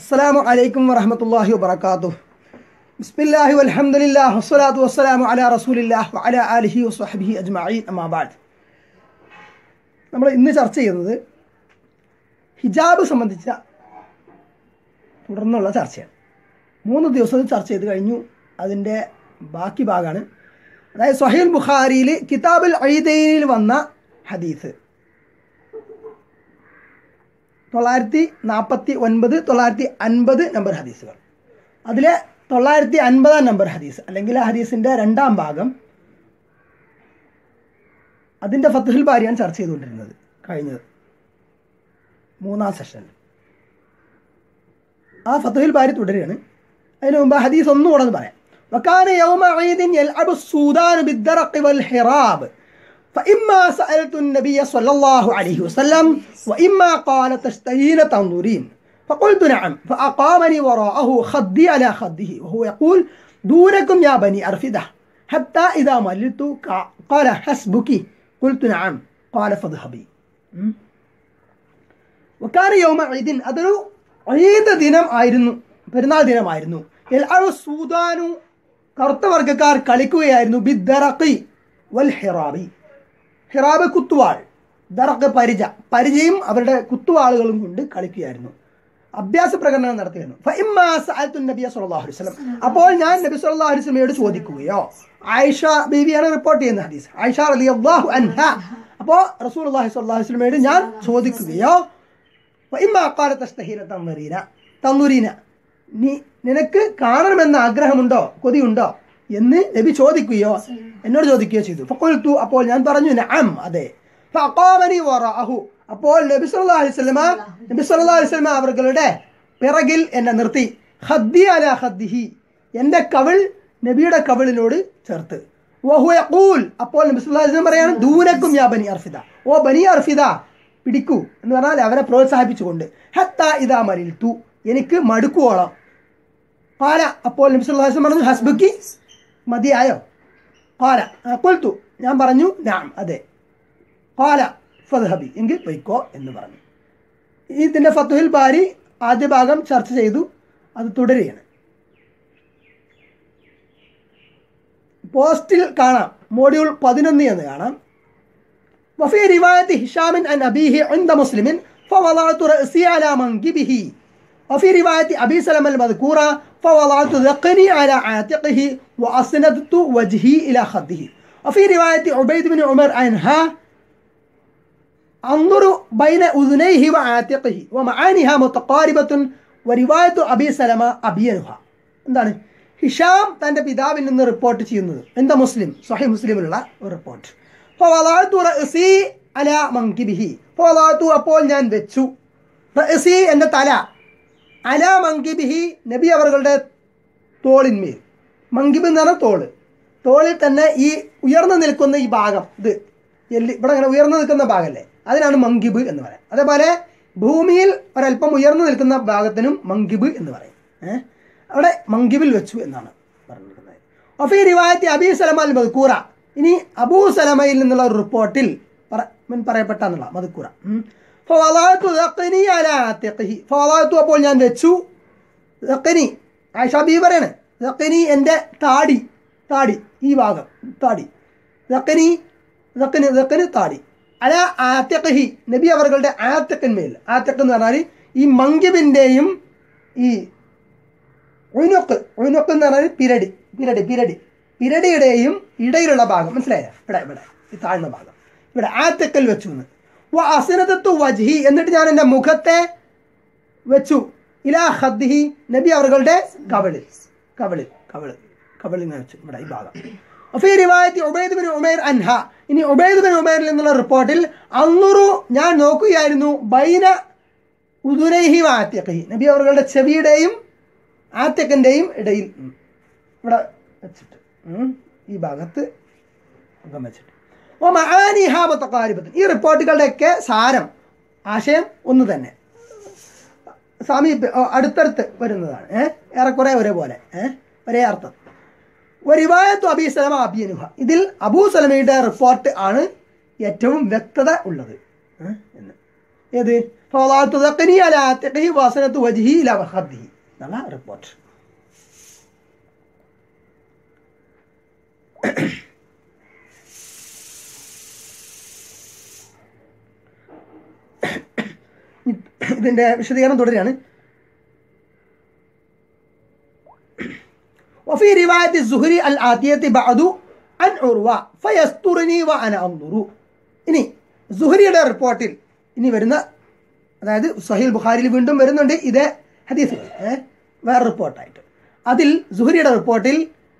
السلام عليكم ورحمة الله وبركاته بسم الله والحمد لله والصلاة والسلام على رسول الله وعلى آله وصحبه أجمعين أما بعد നമ്മൾ ഇന്ന് ചർച്ച ചെയ്യുന്നത് ഹിജാബ് സംബന്ധിച്ച തുടർന്നുള്ള ചർച്ചയാണ് മൂന്ന് ദിവസം ചർച്ച ചെയ്ത് കഴിഞ്ഞു അതിൻ്റെ ബാക്കി ഭാഗമാണ് അതായത് സഹീൽ ബുഖാരിയിൽ കിതാബുൽ ഐദൈനിൽ വന്ന ഹദീസ് തൊള്ളായിരത്തി നാൽപ്പത്തി ഒൻപത് തൊള്ളായിരത്തി അൻപത് നമ്പർ ഹദീസുകൾ അതിലെ തൊള്ളായിരത്തി അൻപതാം നമ്പർ ഹദീസ് അല്ലെങ്കിൽ ആ ഹദീസിൻ്റെ രണ്ടാം ഭാഗം അതിൻ്റെ ഫത്തുഹിൽ ബാരിയാണ് ചർച്ച ചെയ്തുകൊണ്ടിരുന്നത് കഴിഞ്ഞത് മൂന്നാം സെഷനിൽ ആ ഫത്തുഹിൽ ബാരി തുടരുകയാണ് അതിന് മുമ്പ് ആ ഹദീസ് ഒന്നുകൂടെ ഒന്ന് പറയാം وكان يوم عيد يلعب السودان بالدرق والحراب فإما سألت النبي صلى الله عليه وسلم وإما قال تشتهين تنظرين فقلت نعم فأقامني وراءه خدي على خده وهو يقول دونكم يا بني أرفدة حتى إذا مللت قال حسبك قلت نعم قال فاذهبي വക്കാന യൗമ ഈദിൻ അതൊരു ഈദ് ദിനം ആയിരുന്നു പെരുന്നാൾ ദിനമായിരുന്നു എൽ സൂദാനു കറുത്ത വർഗ്ഗക്കാർ കളിക്കുകയായിരുന്നു ബി ദറഖി വൽ ഹിറാബി ഹിറാബ് കുത്തുവാൾ ദറഖ് പരിച പരിചയും അവരുടെ കുത്തുവാളുകളും കൊണ്ട് കളിക്കുകയായിരുന്നു അഭ്യാസ പ്രകടനം നടത്തിയിരുന്നു ഫഇമ്മാ സഅൽതു നബിയ സല്ലല്ലാഹു അലൈഹി വസല്ലം അപ്പോൾ ഞാൻ നബി സല്ലല്ലാഹു അലൈഹി വസല്ലമയോട് ചോദിക്കുകയോ ആയിഷ ബീവിയാണ് റിപ്പോർട്ട് ചെയ്യുന്ന ഹദീസ് ആയിഷ റളിയല്ലാഹു അൻഹ അപ്പോൾ റസൂലുള്ളാഹി സ്വല്ലല്ലാഹു അലൈഹി വസല്ലമയോട് ഞാൻ ചോദിക്കുകയോ വഇമ്മാ ഖാല തസ്തഹീന തൻദരീന തൻദുരീന നീ നിനക്ക് കാണണമെന്ന ആഗ്രഹമുണ്ടോ കൊതിയുണ്ടോ എന്ന് നബി ചോദിക്കുകയോ എന്നോട് ചോദിക്കുകയോ ചെയ്തു ഫഖുൽതു അപ്പോൾ ഞാൻ പറഞ്ഞു നഅം അതെ ഫഅഖാമനി വറഅഹു അപ്പോൾ നബി സല്ലല്ലാഹു അലൈഹി വസല്ലമ നബി സല്ലല്ലാഹു അലൈഹി വസല്ലമ അവരുടെ പിറകിൽ എന്നെ നിർത്തി ഖദ്ദി അലാ ഖദ്ദിഹി എൻ്റെ കവിൾ നബിയുടെ കവിളിനോട് ചേർത്ത് വഹു യഖൂൽ അപ്പോൾ നബി സല്ലല്ലാഹു അലൈഹി വസല്ലം പറയാണ് ദൂനക്കും യാ ബനി അർഫിദ ഓ ബനി അർഫിദ പിടിക്കൂ എന്ന് പറഞ്ഞാൽ അവരെ പ്രോത്സാഹിപ്പിച്ചുകൊണ്ട് ഹത്ത ഇതാ മരിൽത്തു എനിക്ക് മടുക്കുവോളം പാല അപ്പോൾ നബി സല്ലല്ലാഹു അലൈഹി വസല്ലം പറഞ്ഞു ഹസ്ബുക്കി മതിയായോ പാല കൊൽത്തു ഞാൻ പറഞ്ഞു നാം അതെ പാല ഫദ്ഹബി എങ്കിൽ പൊയ്ക്കോ എന്ന് പറഞ്ഞു ഇതിൻ്റെ ഫത്തുഹിൽ ബാരി ആദ്യ ഭാഗം ചർച്ച ചെയ്തു അത് തുടരുകയാണ് പോസ്റ്റിൽ കാണാം മോഡ്യൂൾ പതിനൊന്ന് എന്ന് കാണാം وفي رواية هشام عن أبيه عند مسلم فوضعت رأسي على منكبه وفي رواية أبي سلمة المذكورة فوضعت ذقني على عاتقه وأسندت وجهي إلى خده وفي رواية عبيد بن عمر عنها أنظر بين أذنيه وعاتقه ومعانيها متقاربة ورواية أبي سلمة أبينها എന്താണ് ഹിഷാം തൻ്റെ പിതാവിൽ നിന്ന് റിപ്പോർട്ട് ചെയ്യുന്നത് എന്താ മുസ്ലിം സഹി മുസ്ലിമിലുള്ള ഒരു റിപ്പോർട്ട് റഅസി അല മങ്കിബിഹി അപ്പോൾ ഞാൻ വെച്ചു റഅസി എൻ്റെ തല അല മങ്കിബിഹി നബി അവരുടെ തോളിന്മേൽ മങ്കിബ് എന്ന് പറഞ്ഞാൽ തോള് തോളിൽ തന്നെ ഈ ഉയർന്നു നിൽക്കുന്ന ഈ ഭാഗം ഇത് എല്ലി ഇവിടെ അങ്ങനെ ഉയർന്നു നിൽക്കുന്ന ഭാഗമല്ലേ അതിനാണ് മങ്കിബ് എന്ന് പറയാം അതേപോലെ ഭൂമിയിൽ ഒരല്പം ഉയർന്നു നിൽക്കുന്ന ഭാഗത്തിനും മങ്കിബ് എന്ന് പറയും ഏഹ് അവിടെ മങ്കിബിൽ വെച്ചു എന്നാണ് പറഞ്ഞിരിക്കുന്നത് ഒഫി റിവായത്തി അബി സലമ അൽ മദ്കൂറ ഇനി അബൂ സലമയിൽ നിന്നുള്ള ഒരു റിപ്പോർട്ടിൽ മുൻ പറയപ്പെട്ട എന്നുള്ള മധുക്കുറ അപ്പോൾ ഞാൻ വെച്ചു ദക്കനി ആയിഷാബി പറയാണ് ദക്കനി എൻ്റെ താടി താടി ഈ ഭാഗം താടി ദക്കനി ദക്കന് ദക്കന് താടി അല ആത്തഖി നബി അവരുടെ ആത്തക്കന്മേൽ ആത്തക്ക് എന്ന് പറഞ്ഞാൽ ഈ മങ്കിബിൻ്റെയും ഈ ഒഴുനൊക്ക് ഒഴുനൊക്ക് എന്ന് പറഞ്ഞാൽ പിരടി പിരടി പിരടി പിരടിയുടെയും ഇടയിലുള്ള ഭാഗം മനസ്സിലായോ ഇവിടെ ഇവിടെ ഈ താഴ്ന്ന ഭാഗം ഇവിടെ ആത്തക്കൽ വെച്ചു എന്ന് വ അസിനത്തു വജ്ഹി എന്നിട്ട് ഞാൻ എൻ്റെ മുഖത്തെ വെച്ചു ഇലാ ഹദ്ഹി നബി അവരുടെ കവിളിൽ കവിളിൽ കവിളിൽ കവിളിൽ നിന്ന് വെച്ചു ഇവിടെ ഈ ഭാഗം ഫീ റിവായത്തി ഉബൈദ് ബിൻ ഉമേർ അൻഹ ഇനി ഉബൈദ് ബിൻ ഉമേറിൽ നിന്നുള്ള റിപ്പോർട്ടിൽ അന്നുറു ഞാൻ നോക്കുകയായിരുന്നു ബൈന ഉദുനൈഹി ആത്യക്കഹി നബി അവരുടെ ചെവിയുടെയും ആത്യക്കൻ്റെയും ഇടയിൽ ഇവിടെ വെച്ചിട്ട് ഈ ഭാഗത്ത് മുഖം വെച്ചിട്ട് ഓ മഹാനിഹാബത്തക്കാരിപത്തിൽ ഈ റിപ്പോർട്ടുകളുടെയൊക്കെ സാരം ആശയം ഒന്ന് തന്നെ സമീപ അടുത്തടുത്ത് വരുന്നതാണ് ഏഹ് ഏറെക്കുറെ ഒരേപോലെ ഏഹ് ഒരേ അർത്ഥം ഒരിവായത്തു അബി സലമ അബിയനുഹ ഇതിൽ അബൂ സലമയുടെ റിപ്പോർട്ട് ആണ് ഏറ്റവും വ്യക്തത ഉള്ളത് എന്ന് ഏത് فوضعت ذقني على عاتقه واصلت وجهي إلى خده എന്നുള്ള റിപ്പോർട്ട് ഇതിന്റെ വിശദീകരണം തുടരുകയാണ് وفي رواية الزهري الآتية بعد عن عروة فيسترني وأنا أنظر ഇനി സുഹരിയുടെ റിപ്പോർട്ടിൽ ഇനി വരുന്ന അതായത് സഹീൽ ബുഖാരിയിൽ വീണ്ടും വരുന്നുണ്ട് ഇതേ ഹദീസ് ഏഹ് വേറെ റിപ്പോർട്ടായിട്ട് അതിൽ സുഹരിയുടെ റിപ്പോർട്ടിൽ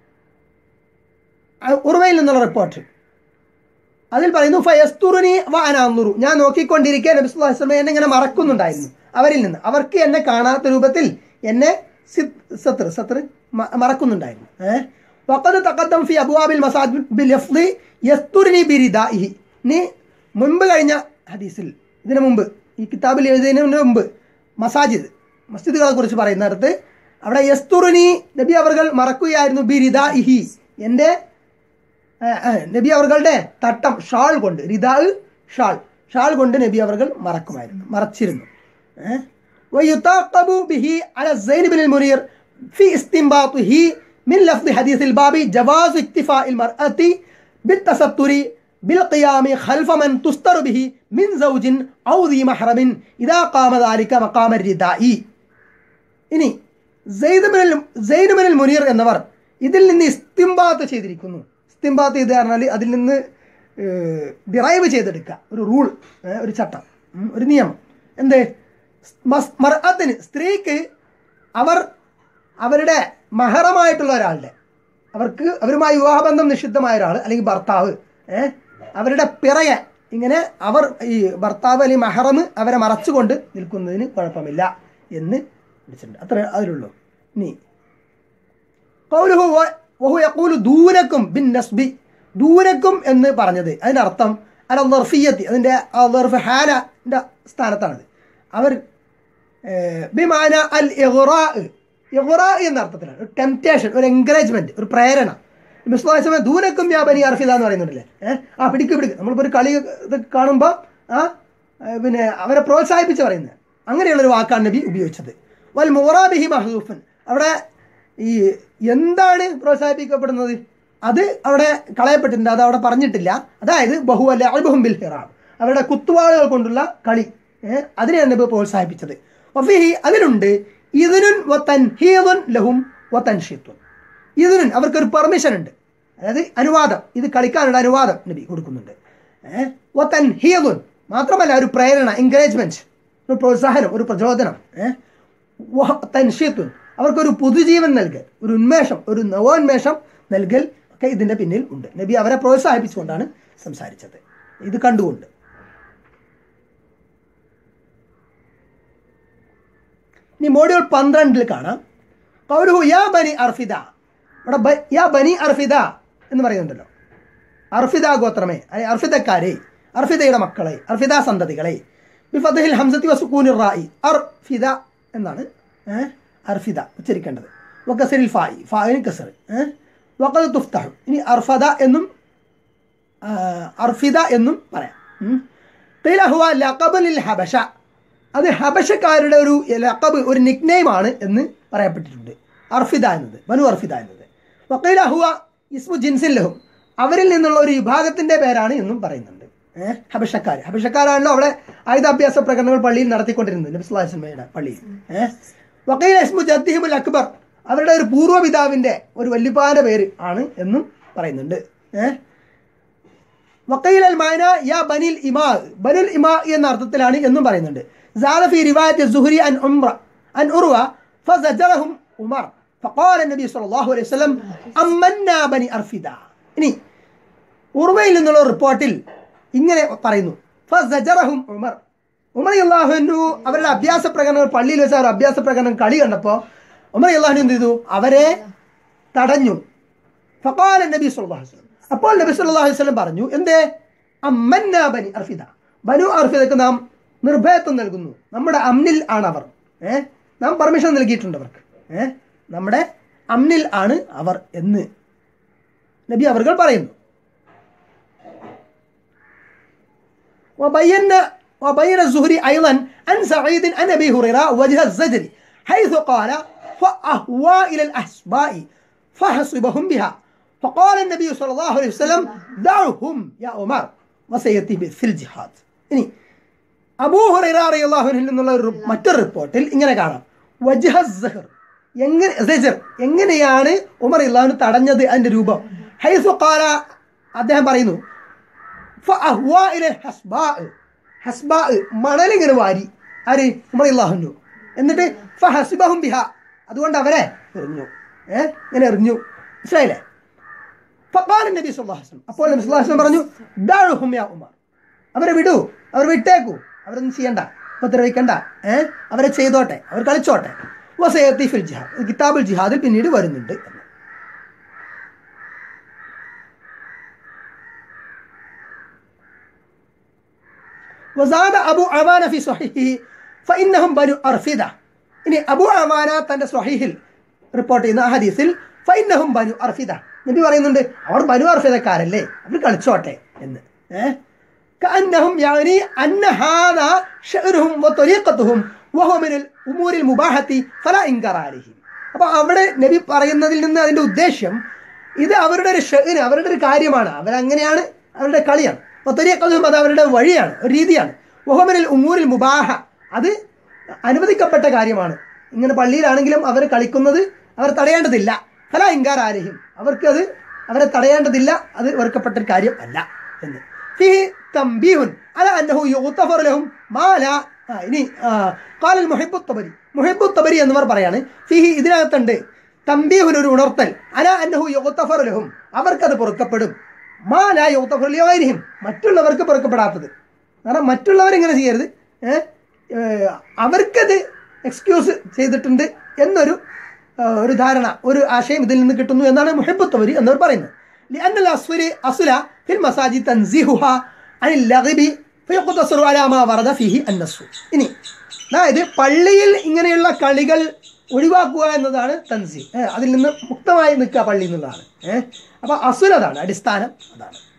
ഉറവയിൽ നിന്നുള്ള റിപ്പോർട്ട് അതിൽ പറയുന്നു ഫയസ്തുറിനി വാനാന്നുറു ഞാൻ നോക്കിക്കൊണ്ടിരിക്കാൻ നബി സ്വല്ലല്ലാഹു അലൈഹി വസല്ലം എന്നെ ഇങ്ങനെ മറക്കുന്നുണ്ടായിരുന്നു അവരിൽ നിന്ന് അവർക്ക് എന്നെ കാണാത്ത രൂപത്തിൽ എന്നെ സത്ര സത്ര മറക്കുന്നുണ്ടായിരുന്നു ഏഹ് വഖദ് തഖദ്ദം ഫി അബ്വാബിൽ മസാജിദ് ബിൽഫ്ളി യസ്തുറിനി ബിരിദാഇഹി നീ മുൻപ് കഴിഞ്ഞ ഹദീസിൽ ഇതിനു മുമ്പ് ഈ കിതാബിൽ എഴുതുന്നതിന് മുമ്പ് മസാജിദ് മസ്ജിദുകളെ കുറിച്ച് പറയുന്നിടത്ത് അവിടെ യസ്തുറിനി നബി അവർകൾ മറക്കുകയായിരുന്നു ബിരിദാഇഹി എൻ്റെ നബി അവർകളുടെ തട്ടം ഷാൾ കൊണ്ട് റിദാ ഷാൾ ഷാൾ കൊണ്ട് നബി അവർകൾ മറക്കുമായിരുന്നു മറച്ചിരുന്നു ويتعقب به على الزين بن المنير في استنباطه من لفظ حديث الباب جواز اكتفاء المرأة بالتستر بالقيام خلف من تستر به من زوج أو ذي محرم إذا قام ذلك مقام الرداء ഇനി സൈനുബിനിൽ മുനീർ എന്നവർ ഇതിൽ നിന്ന് ഇസ്തിംബാത്ത് ചെയ്തിരിക്കുന്നു ഇസ്തിംബാത്ത് ചെയ്ത് പറഞ്ഞാൽ അതിൽ നിന്ന് ഡിറൈവ് ചെയ്തെടുക്കുക ഒരു റൂൾ ഒരു ചട്ടം ഒരു നിയമം എന്ത് മർഅത്തിന് സ്ത്രീക്ക് അവർ അവരുടെ മഹറമായിട്ടുള്ള ഒരാളുടെ അവർക്ക് അവരുമായി വിവാഹബന്ധം നിഷിദ്ധമായ ഒരാൾ അല്ലെങ്കിൽ ഭർത്താവ് ഏഹ് അവരുടെ പിറയെ ഇങ്ങനെ അവർ ഈ ഭർത്താവ് അല്ലെങ്കിൽ മഹറം അവരെ മറച്ചുകൊണ്ട് നിൽക്കുന്നതിന് കുഴപ്പമില്ല എന്ന് വിളിച്ചിട്ടുണ്ട് അത്ര അതിലുള്ളൂ ഇനി കൗലുഹു വഹു യഖൂലു ദൂരക്കും ബിൻ നസ്ബി ദൂരക്കും എന്ന് പറഞ്ഞത് അതിൻ്റെ അർത്ഥം അല്ല ലർഫിയത്തി അതിൻ്റെ ആ ലർഫ് ഹാലൻ്റെ സ്ഥാനത്താണത് അവർ ബിമാന അൽ ഇഗ്റാ ഇഗ്റാ എന്ന അർത്ഥത്തിലാണ് ഒരു ടെംപ്റ്റേഷൻ ഒരു എൻകറേജ്മെന്റ് ഒരു പ്രേരണ മിസ്ലാസമയ ദൂരക്കും വ്യാപനി അർഫിത എന്ന് പറയുന്നുണ്ടല്ലേ ഏഹ് ആ പിടിക്ക് പിടിക്ക് നമ്മളിപ്പോൾ ഒരു കളി ഇത് കാണുമ്പോൾ ആ പിന്നെ അവരെ പ്രോത്സാഹിപ്പിച്ച് പറയുന്നത് അങ്ങനെയുള്ള ഒരു വാക്കാണ് നബി ഉപയോഗിച്ചത് വൽ മോറാബിഹി മഹദൂഫൻ അവിടെ ഈ എന്താണ് പ്രോത്സാഹിപ്പിക്കപ്പെടുന്നത് അത് അവിടെ കളയപ്പെട്ടിട്ടുണ്ട് അത് അവിടെ പറഞ്ഞിട്ടില്ല അതായത് ബഹു അല്ല അൽബഹും ബിൽ ഹിറാം അവരുടെ കുത്തുവാളുകൾ കൊണ്ടുള്ള കളി ഏഹ് അതിനെയാണ് നബി പ്രോത്സാഹിപ്പിച്ചത് വഫിഹി അതിലുണ്ട് ഇതിനുൻ വത്തൻഹീദുൻ ലഹും വത്തൻഷീത്തുൻ ഇതിനുൻ അവർക്കൊരു പെർമിഷൻ ഉണ്ട് അതായത് അനുവാദം ഇത് കളിക്കാനുള്ള അനുവാദം നബി കൊടുക്കുന്നുണ്ട് ഏഹ് വത്തൻഹീദുൻ മാത്രമല്ല ഒരു പ്രേരണ എൻകറേജ്മെന്റ് ഒരു പ്രോത്സാഹനം ഒരു പ്രചോദനം ഏഹ് തൻഷീത്തുൻ അവർക്കൊരു പുതുജീവൻ നൽകൽ ഒരു ഉന്മേഷം ഒരു നവോന്മേഷം നൽകൽ ഒക്കെ ഇതിൻ്റെ പിന്നിൽ ഉണ്ട് നബി അവരെ പ്രോത്സാഹിപ്പിച്ചുകൊണ്ടാണ് സംസാരിച്ചത് ഇത് കണ്ടുകൊണ്ട് ഇനി മോഡ്യൂൾ പന്ത്രണ്ടിൽ കാണാം കൗരുഹു യാ ബനി അർഫിദ ഇവിടെ യാ ബനി അർഫിദ എന്ന് പറയുന്നുണ്ടല്ലോ അർഫിദ ഗോത്രമേ അല്ലെ അർഫിദക്കാരെ അർഫിദയുടെ മക്കളെ അർഫിദ സന്തതികളെ ബിഫദ്ഹിൽ ഹംസത്തി വസുക്കൂനിർ റായി അർഫിദ എന്നാണ് അർഫിദ ഉച്ചരിക്കേണ്ടത് വക്കസരിൽ ഫായി ഫായിന് കസർ വക്കത് തുഫ്താഹു ഇനി അർഫദ എന്നും അർഫിദ എന്നും പറയാം ഹുവ ലഖബലിൽ ഹബഷ അത് ഹബഷക്കാരുടെ ഒരു ലഖബ് ഒരു നിക്നെയിമാണ് എന്ന് പറയപ്പെട്ടിട്ടുണ്ട് അർഫിദ എന്നത് ബനു അർഫിദ എന്നത് വക്കീല ഹുവ ഇസ്മു ജിൻസിൻ ലഹും അവരിൽ നിന്നുള്ള ഒരു വിഭാഗത്തിന്റെ പേരാണ് എന്നും പറയുന്നുണ്ട് ഏഹ് ഹബഷക്കാർ ഹബഷക്കാരാണല്ലോ അവിടെ ആയുധാഭ്യാസ പ്രകടനങ്ങൾ പള്ളിയിൽ നടത്തിക്കൊണ്ടിരുന്നത് നബി സ്വല്ലല്ലാഹു അലൈഹി വസല്ലമയുടെ പള്ളിയിൽ ഏഹ് വക്കീല ഇസ്മു ജദ്ദിഹിമുൽ അക്ബർ അവരുടെ ഒരു പൂർവ്വപിതാവിന്റെ ഒരു വല്യപ്പാന്റെ പേര് ആണ് എന്നും പറയുന്നുണ്ട് ഏഹ് വക്കീൽ അൽ മാന യാ ബനിൽ ഇമാ ബനുൽ ഇമാ എന്ന അർത്ഥത്തിലാണ് എന്നും പറയുന്നുണ്ട് زاد في رواية الزهري عن عمر عن أروى فزجرهم عمر فقال النبي صلى الله عليه وسلم أمنا بني أرفدا ഇനി ഉർവയിൽ നിന്നുള്ള റിപ്പോർട്ടിൽ ഇങ്ങനെ പറയുന്നു ഫസജറഹും ഉമർ ഉമർ അള്ളാഹുനു അവരുടെ അഭ്യാസ പ്രകടനങ്ങൾ പള്ളിയിൽ വെച്ച അവർ അഭ്യാസ പ്രകടനം കളി കണ്ടപ്പോൾ ഉമർ അള്ളാഹുനു എന്ത് ചെയ്തു അവരെ തടഞ്ഞു ഫഖാല നബി സല്ലല്ലാഹു അലൈഹി വസല്ലം അപ്പോൾ നബി സല്ലല്ലാഹു അലൈഹി വസല്ലം പറഞ്ഞു എന്തേ അമ്മന്ന ബനി അർഫിദ ബനു അർഫിദക്ക് നാം നിർഭയത്വം നൽകുന്നു നമ്മുടെ അമ്നിൽ ആണ് അവർ ഏഹ് നാം പെർമിഷൻ നൽകിയിട്ടുണ്ട് അവർക്ക് ഏഹ് നമ്മുടെ അമ്നിൽ ആണ് അവർ എന്ന് നബി അവർകൾ പറയുന്നു وبينا وبين الزهري أيضا عن سعيد عن أبي هريرة وجه الزجر حيث قال فأهوى إلى الأحسباء فحصبهم بها فقال النبي صلى الله عليه وسلم دعهم يا عمر وسيأتي في الجهاد ഇനി അബൂ ഹുറൈറ റളിയല്ലാഹുവിൽ നിന്നുള്ള ഒരു മറ്റൊരു റിപ്പോർട്ടിൽ ഇങ്ങനെ കാണാം വജ്ഹ സഹർ എങ്ങനെ സജർ എങ്ങനെയാണ് ഉമർ ഇള്ളാഹുവിന് തടഞ്ഞത് അതിന്റെ രൂപം ഹൈസു ഖാല അദ്ദേഹം പറയുന്നു ഫഅഹ്വാ ഇല ഹസ്ബാ ഹസ്ബാ മണലിങ്ങനെ വാരി ആര് ഉമർ ഇള്ളാഹുനു എന്നിട്ട് ഫഹസിബഹും ബിഹ അതുകൊണ്ട് അവരെ എറിഞ്ഞു ഏ ഇങ്ങനെ എറിഞ്ഞു മനസ്സിലായില്ലേ ഫഖാല നബി സല്ലല്ലാഹു അലൈഹി വസല്ലം അപ്പോൾ നബി സല്ലല്ലാഹു അലൈഹി വസല്ലം പറഞ്ഞു ദഅഹും യാ ഉമർ അവരെ വിടൂ അവർ വിട്ടേക്കൂ അവരൊന്നും ചെയ്യണ്ട ഉപദ്രവിക്കണ്ട ഏ അവരെ ചെയ്തോട്ടെ അവർ കളിച്ചോട്ടെ വസയത്തി ഫിൽ ജിഹാദ് കിതാബുൽ ജിഹാദിൽ പിന്നീട് വരുന്നുണ്ട് എന്ന്. وزاد أبو عوانة في صحيحه فإنهم بنو أرفدة ഇനി അബു അമാന തന്റെ സ്വഹീഹിൽ റിപ്പോർട്ട് ചെയ്യുന്ന ആ ഹദീസിൽ ഫൈനഹും ബനു അർഫിദ നബി പറയുന്നുണ്ട് അവർ ബനു അർഫിദക്കാരല്ലേ അവർ കളിച്ചോട്ടെ എന്ന് ഏഹ് كأنهم يعني أن هذا شأنهم وطريقتهم وهو من الأمور المباحة فلا إنكار عليهم അപ്പോൾ അവിടെ നബി പറയുന്നതിൽ നിന്ന് അതിന്റെ ഉദ്ദേശ്യം ഇത് അവരുടെ ഒരു ഷെന് അവരുടെ ഒരു കാര്യമാണ് അവരങ്ങനെയാണ് അവരുടെ കളിയാണ് അപ്പോൾ തൊരിയക്കതും അത് അവരുടെ വഴിയാണ് ഒരു രീതിയാണ് വഹോമനിൽ ഉമ്മൂരിൽ മുബാഹ അത് അനുവദിക്കപ്പെട്ട കാര്യമാണ് ഇങ്ങനെ പള്ളിയിലാണെങ്കിലും അവർ കളിക്കുന്നത് അവർ തടയേണ്ടതില്ല ഫല ഇൻകാർ ആരെയും അവർക്ക് അത് അവരെ തടയേണ്ടതില്ല അത് വെറുക്കപ്പെട്ട ഒരു കാര്യം അല്ല എന്ന് ഫിഹി തംബീഹുൻ അല അന്നഹു യുഗ്തഫർ ലഹും മാ ലാ ആ, ഇനി കാലൽ മുഹിബു തബരി മുഹിബു തബരി എന്നിവർ പറയാണ് ഫിഹി ഇതിനകത്തുണ്ട് തംബീഹുൻ ഒരു ഉണർത്തൽ അല അന്നഹു യുഗ്തഫർ ലഹും അവർക്കത് പൊറുക്കപ്പെടും മാ ലാ യുഗ്തഫർ ലിഗൈരിഹിം മറ്റുള്ളവർക്ക് പൊറുക്കപ്പെടാത്തത് കാരണം മറ്റുള്ളവരെങ്ങനെ ചെയ്യരുത് ഏഹ് ഏഹ് അവർക്കത് എക്സ്ക്യൂസ് ചെയ്തിട്ടുണ്ട് എന്നൊരു ഏഹ് ഒരു ധാരണ ഒരു ആശയം ഇതിൽ നിന്ന് കിട്ടുന്നു എന്നാണ് മുഹബത്തവരി എന്നവർ പറയുന്നത് لأن الأصل أصل في المساجد تنزيهها عن اللغب فيقتصر على ما ورد فيه النص ഇനി അതായത് പള്ളിയിൽ ഇങ്ങനെയുള്ള കളികൾ ഒഴിവാക്കുക എന്നതാണ് തൻസി ഏഹ് അതിൽ നിന്ന് മുക്തമായി നിൽക്കുക പള്ളി എന്നുള്ളതാണ് ഏഹ് അപ്പൊ അസുൽ അതാണ് അടിസ്ഥാനം അതാണ്